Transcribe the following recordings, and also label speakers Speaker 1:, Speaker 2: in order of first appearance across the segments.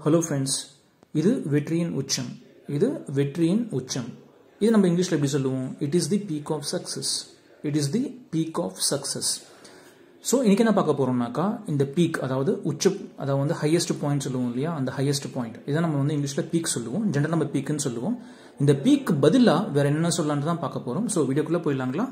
Speaker 1: hello friends இது வெற்றியின் உச்சம் இது வெற்றியின் உச்சம் இது நம்ம இங்கிலீஷில் எப்படி சொல்லுவோம் it is the peak of success it is the peak of success so இன்னைக்கு என்ன பார்க்க போறோம்னாக்கா இந்த பீக் அதாவது உச்ச அதாவது வந்து ஹையஸ்ட் பாயிண்ட் சொல்லுவோம் இல்லையா அந்த ஹையஸ்ட் பாயிண்ட் இதை நம்ம வந்து இங்கிலீஷில் பீக் சொல்லுவோம் ஜென்ரல் நம்ம பீக்குன்னு சொல்லுவோம் இந்த பீக் பதிலாக வேற என்ன சொல்லலான்னு தான் பார்க்க போறோம் ஸோ வீடியோக்குள்ளே போயிடலாங்களா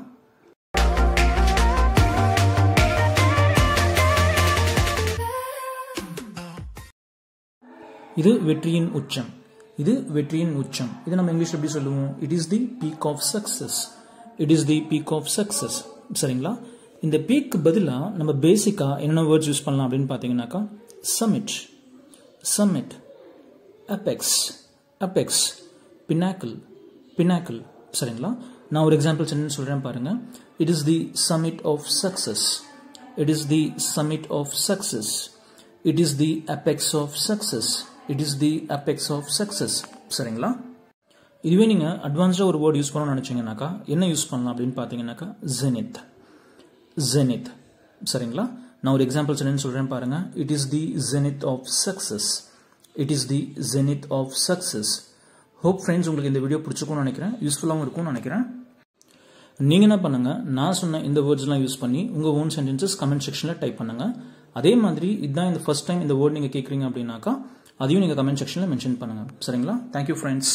Speaker 1: இது வெற்றியின் உச்சம் இது வெற்றியின் உச்சம் இது நம்ம இங்கிலீஷ் எப்படி சொல்லுவோம் it is the peak of success it is the peak of success சரிங்களா இந்த பீக் பதிலாக நம்ம பேசிக்காக என்னென்ன வேர்ட்ஸ் யூஸ் பண்ணலாம் அப்படின்னு பார்த்தீங்கன்னாக்கா summit summit apex apex pinnacle pinnacle சரிங்களா நான் ஒரு எக்ஸாம்பிள் என்னன்னு சொல்கிறேன் பாருங்க it is the summit of success it is the summit of success it is the apex of success it is the apex of success சரிங்களா இதுவே நீங்கள் அட்வான்ஸ்டாக ஒரு வேர்ட் யூஸ் பண்ணணும்னு நினச்சிங்கனாக்கா என்ன யூஸ் பண்ணலாம் அப்படின்னு பார்த்தீங்கன்னாக்கா ஜெனித் ஜெனித் சரிங்களா நான் ஒரு எக்ஸாம்பிள்ஸ் என்னன்னு சொல்கிறேன் பாருங்க it is the zenith of success it is the zenith of success hope friends உங்களுக்கு இந்த வீடியோ பிடிச்சிக்கும்னு நினைக்கிறேன் யூஸ்ஃபுல்லாகவும் இருக்கும்னு நினைக்கிறேன் நீங்கள் என்ன பண்ணுங்க நான் சொன்ன இந்த வேர்ட்ஸ்லாம் யூஸ் பண்ணி உங்கள் ஓன் சென்டென்சஸ் கமெண்ட் செக்ஷனில் டைப் பண்ணுங்க அதே மாதிரி இதுதான் இந்த ஃபர்ஸ்ட் டைம் இந்த வேர்ட் நீங்கள் கேட்குறீங்க அப்படின்னாக்கா அதையும் நீங்கள் கமெண்ட் செக்ஷனில் மென்ஷன் பண்ணுங்க சரிங்களா தேங்க்யூ ஃப்ரெண்ட்ஸ்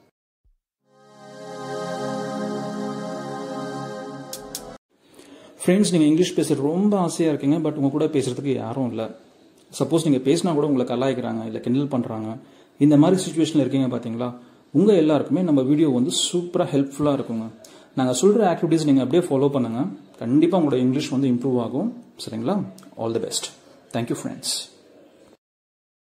Speaker 1: ஃப்ரெண்ட்ஸ் நீங்கள் இங்கிலீஷ் பேச ரொம்ப ஆசையாக இருக்கீங்க பட் உங்கள் கூட பேசுகிறதுக்கு யாரும் இல்லை சப்போஸ் நீங்கள் பேசினா கூட உங்களை கலாய்க்கிறாங்க இல்லை கிண்டல் பண்ணுறாங்க இந்த மாதிரி சுச்சுவேஷனில் இருக்கீங்க பார்த்தீங்களா உங்கள் எல்லாருக்குமே நம்ம வீடியோ வந்து சூப்பராக ஹெல்ப்ஃபுல்லாக இருக்குங்க நாங்கள் சொல்கிற ஆக்டிவிட்டீஸ் நீங்கள் அப்படியே ஃபாலோ பண்ணுங்கள் கண்டிப்பாக உங்களோட இங்கிலீஷ் வந்து இம்ப்ரூவ் ஆகும் சரிங்களா all the best thank you friends